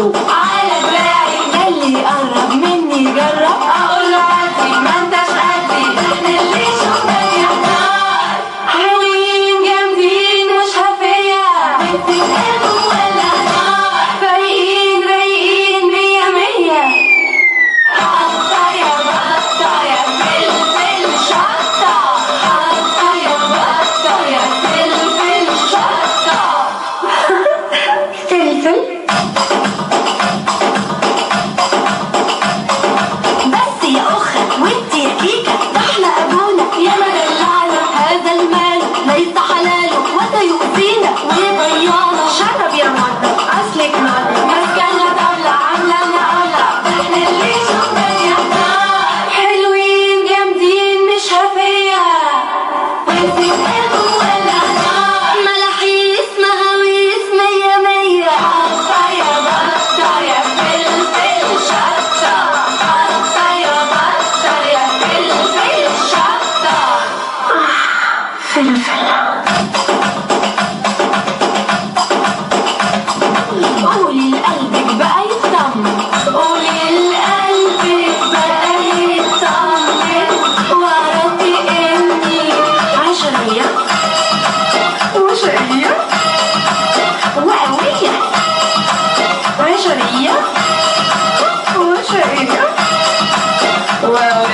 على دراعي ده اللي يقرب مني جرب اقول له عدي ما انتش قدي احنا اللي شفناك يحتار حلوين جامدين مش هفية بتتقابل ولا نار فايقين رايقين مية مية حطة يا بطة يا فلفل شطة حطة يا بطة يا فلفل شطة فلفل بس يا أخت وانت يا كيكة ده احنا أبونا يا مدلعنا هذا المال ليس حلاله ولا يؤذينا ويضيعنا شرب يا مرة أصلك مرة مسكنا طاولة عاملة نقولة احنا اللي شفناك يحتار حلوين جامدين مش هفية بتتقابل ولا نار ملاحيس مهاويس مية مية حطة يا بطة يا فلفل شطة حطة يا بطة يا فلفل شطة فلفل قولي لقلبك بقى يطمن قولي لقلبك بقى يطمن وعرفي اني عشرية وشقية وقوية عشرية وشقية وقوية